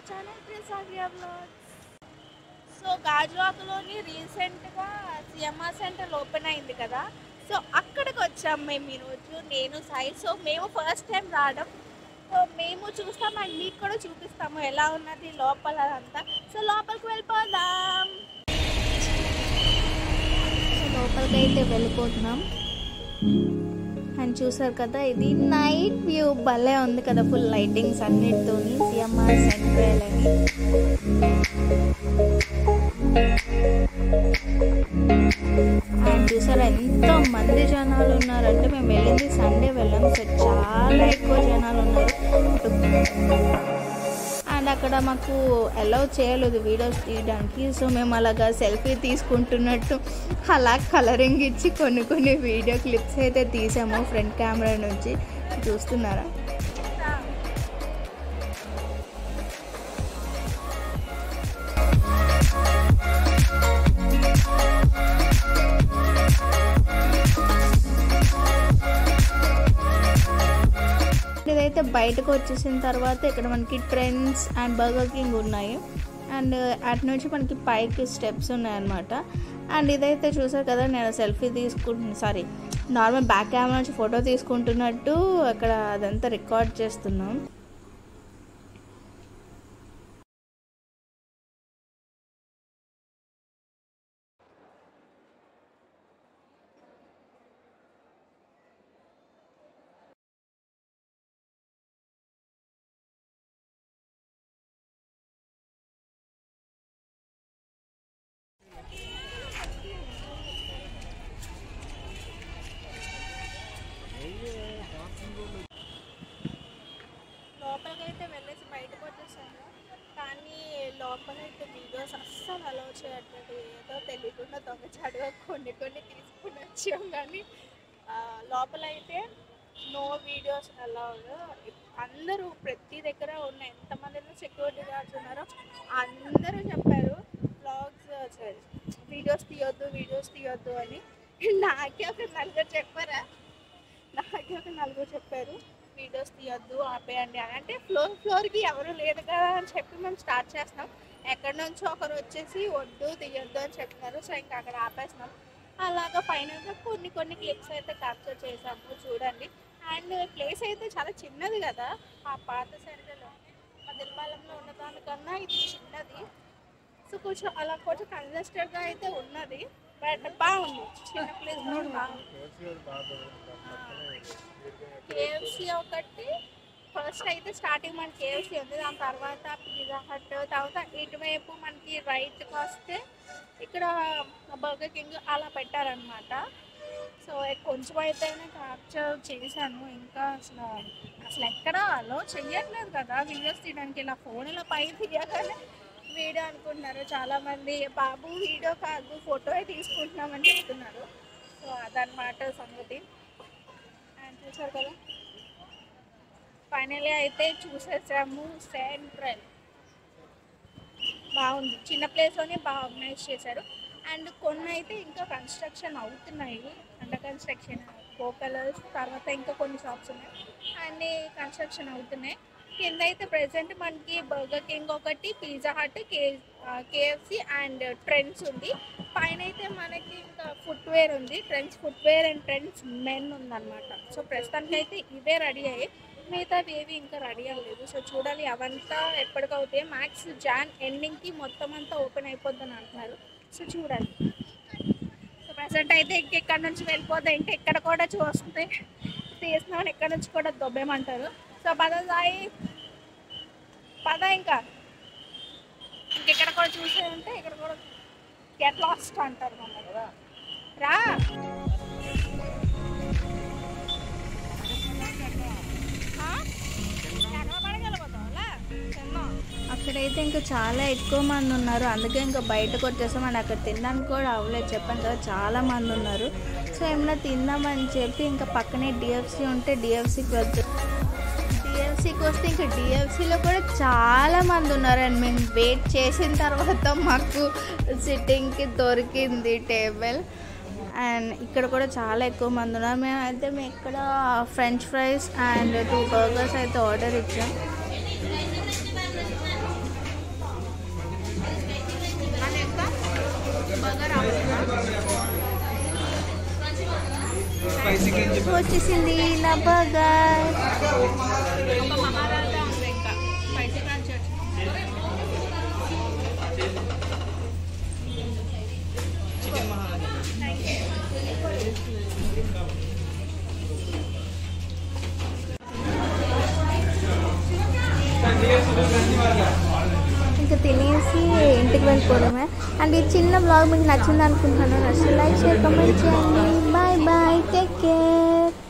Channel ప్రిసాగ్రియా vlogs so గాజువాకలోని రీసెంట్గా సిఎంఆర్ సెంటర్ ఓపెన్ అయింది కదా సో అక్కడికి వచ్చాం మేము ఈరోజు నేను సాయి సో మేము ఫస్ట్ టైం రావడం సో మేము చూస్తాం అండ్ మీకు కూడా చూపిస్తాము ఎలా ఉన్నది లోపల అంతా సో లోపలికి వెళ్ళిపోదాం సో లోపలికి అయితే వెళ్ళిపోతున్నాం అండ్ చూసారు కదా ఇది నైట్ వ్యూ భలే ఉంది కదా ఫుల్ లైటింగ్స్ అన్నిటితో సిఎంఆర్ సెంట్రల్ అని అండ్ చూసారా ఎంత మంది జనాలు ఉన్నారంటే మేము వెళ్ళింది సండే వెళ్ళాం సో చాలా ఎక్కువ జనాలు ఉన్నారు అండ్ అక్కడ మాకు అలౌ చేయలేదు వీడియోస్ తీయడానికి సో మేము అలాగా సెల్ఫీ తీసుకుంటున్నట్టు అలా కలరింగ్ ఇచ్చి కొన్ని కొన్ని వీడియో క్లిప్స్ అయితే తీసాము ఫ్రంట్ కెమెరా నుంచి చూస్తున్నారా ఇదైతే బయటకు వచ్చేసిన తర్వాత ఇక్కడ మనకి ట్రెండ్స్ అండ్ బర్గర్ కింగ్ ఉన్నాయి అండ్ అటు నుంచి మనకి పైకి స్టెప్స్ ఉన్నాయన్నమాట అండ్ ఇదైతే చూసారు కదా నేను సెల్ఫీ తీసుకుంటున్నా సారీ నార్మల్ బ్యాక్ కెమెరా నుంచి ఫోటో తీసుకుంటున్నట్టు అక్కడ అదంతా రికార్డ్ చేస్తున్నాం లోపలికైతే వెళ్ళేసి బయటకు వచ్చేసాము కానీ లోపలైతే వీడియోస్ అస్సలు అలౌ చేయట్లేదు ఏదో తెలియకుండా దొంగచాటుగా కొన్ని కొన్ని తీసుకుని వచ్చాం కానీ ఆ, లోపలైతే నో వీడియోస్ అలౌడ్ అందరూ ప్రతి దగ్గర ఉన్న ఎంతమంది సెక్యూరిటీ గార్డ్స్ ఉన్నారో అందరూ చెప్పారు బ్లాగ్స్ సారీ వీడియోస్ తీయొద్దు వీడియోస్ తీయొద్దు అని నాకే ఒక నలుగురు చెప్పారా నాకే ఒక నలుగురు చెప్పారు వీడియోస్ తీయొద్దు ఆపేయండి అని అంటే ఫ్లోర్ ఫ్లోర్కి ఎవరు లేదు కదా అని చెప్పి మేము స్టార్ట్ చేస్తున్నాం ఎక్కడి నుంచో ఒకరు వచ్చేసి వద్దు తీయొద్దు అని చెప్తున్నారు సో ఇంకా అక్కడ ఆపేస్తున్నాం అలాగా ఫైనల్గా కొన్ని కొన్ని క్లిప్స్ అయితే క్యాప్చర్ చేసాము చూడండి అండ్ ప్లేస్ అయితే చాలా చిన్నది కదా ఆ పాత సెంటర్లో మదిలపాలెంలో ఉన్న దానికన్నా ఇది చిన్నది సో కొంచెం అలా కొంచెం కంజెస్టెడ్గా అయితే ఉన్నది బట్ బాగుంది చిన్న ప్లేస్ కూడా బాగుంది కేఎఫ్సి ఒకటి ఫస్ట్ అయితే స్టార్టింగ్ మన కేఎఫ్సి ఉంది దాని తర్వాత పిజ్జా హట్ తర్వాత ఇటువైపు మనకి రైట్కి వస్తే ఇక్కడ బర్గర్ కింగ్ అలా పెట్టారనమాట సో కొంచెం అయితే క్యాప్చర్ చేశాను ఇంకా అసలు అసలు ఎక్కడ అలో చెయ్యట్లేదు కదా వీడియోస్ తీయడానికి ఇలా ఫోన్ ఇలా పై తీయగానే వీడియో అనుకుంటున్నారు చాలామంది బాబు వీడియో కాదు ఫోటో తీసుకుంటున్నామని చెప్తున్నారు సో అదనమాట సంగతి అండ్ చూసారు కదా ఫైనలీ అయితే చూసేసాము సెంట్రల్ బాగుంది చిన్న ప్లేస్లోనే బాగా ఆర్గనైజ్ చేశారు అండ్ కొన్ని అయితే ఇంకా కన్స్ట్రక్షన్ అవుతున్నాయి అండర్ కన్స్ట్రక్షన్ కో కలర్స్ తర్వాత ఇంకా కొన్ని షాప్స్ ఉన్నాయి అన్ని కన్స్ట్రక్షన్ అవుతున్నాయి కింద అయితే ప్రెసెంట్ మనకి బర్గర్ కింగ్ ఒకటి పిజ్జా హట్ కే కేఎఫ్సి అండ్ ట్రెండ్స్ ఉంది పైన అయితే మనకి ఇంకా ఫుట్వేర్ ఉంది Trends footwear and Trends men ఉందన్నమాట సో ప్రస్తుతానికి అయితే ఇవే రెడీ అయ్యాయి మిగతావి ఏవి ఇంకా రెడీ అవ్వలేదు సో చూడాలి అవంతా ఎప్పటికవుతాయి మ్యాక్స్ జాన్ ఎండింగ్కి మొత్తం అంతా ఓపెన్ అయిపోద్దని అంటున్నారు సో చూడాలి సో ప్రజెంట్ అయితే ఇంక ఇక్కడ నుంచి వెళ్ళిపోతే ఇంకా ఇక్కడ కూడా చూస్తే తీసినామని ఇక్కడ నుంచి కూడా దొబ్బేమంటారు సో పద సాయి పద ఇంకా ఇంక ఇక్కడ కూడా చూసేదంటే ఇక్కడ కూడా గెట్ లాస్ట్ అంటారు మమ్మల్ని రా ఆ? ఎక్కడ పడగలపోతావులా? తిన్నాం. అక్కడైతే ఇంకా చాలా ఎక్కువ మంది ఉన్నారు అందుకే ఇంకా బయటకు వచ్చేసాం అండ్ అక్కడ తినడానికి కూడా అవ్వలేదు చెప్పాను కదా చాలా మంది ఉన్నారు సో ఏమన్నా తిందామని చెప్పి ఇంకా పక్కనే డిఎఫ్సి ఉంటే డిఎఫ్సికి వెళ్తే డిఎఫ్సికి వస్తే ఇంకా డిఎఫ్సిలో కూడా చాలా మంది ఉన్నారు అండ్ మేము వెయిట్ చేసిన తర్వాత మాకు సిట్టింగ్కి దొరికింది టేబుల్ అండ్ ఇక్కడ కూడా చాలా ఎక్కువ మంది ఉన్నారు మేమైతే మేము ఇక్కడ French fries and two burgers అయితే ఆర్డర్ ఇచ్చాం మన యొక్క బర్గర్ ఆవస్తుందా వచ్చేసింది నా బర్గర్ ఒక మహారాజా ఉంది ఇంకా స్పైసీ క్రంచ్ ఇంకా తినేసి ఇంటికి వెళ్ళిపోవడమే అండ్ ఈ చిన్న బ్లాగ్ మీకు నచ్చింది అనుకుంటున్నాను నచ్చితే లైక్ షేర్ కామెంట్ చేయండి బాయ్ బాయ్ టేక్ కేర్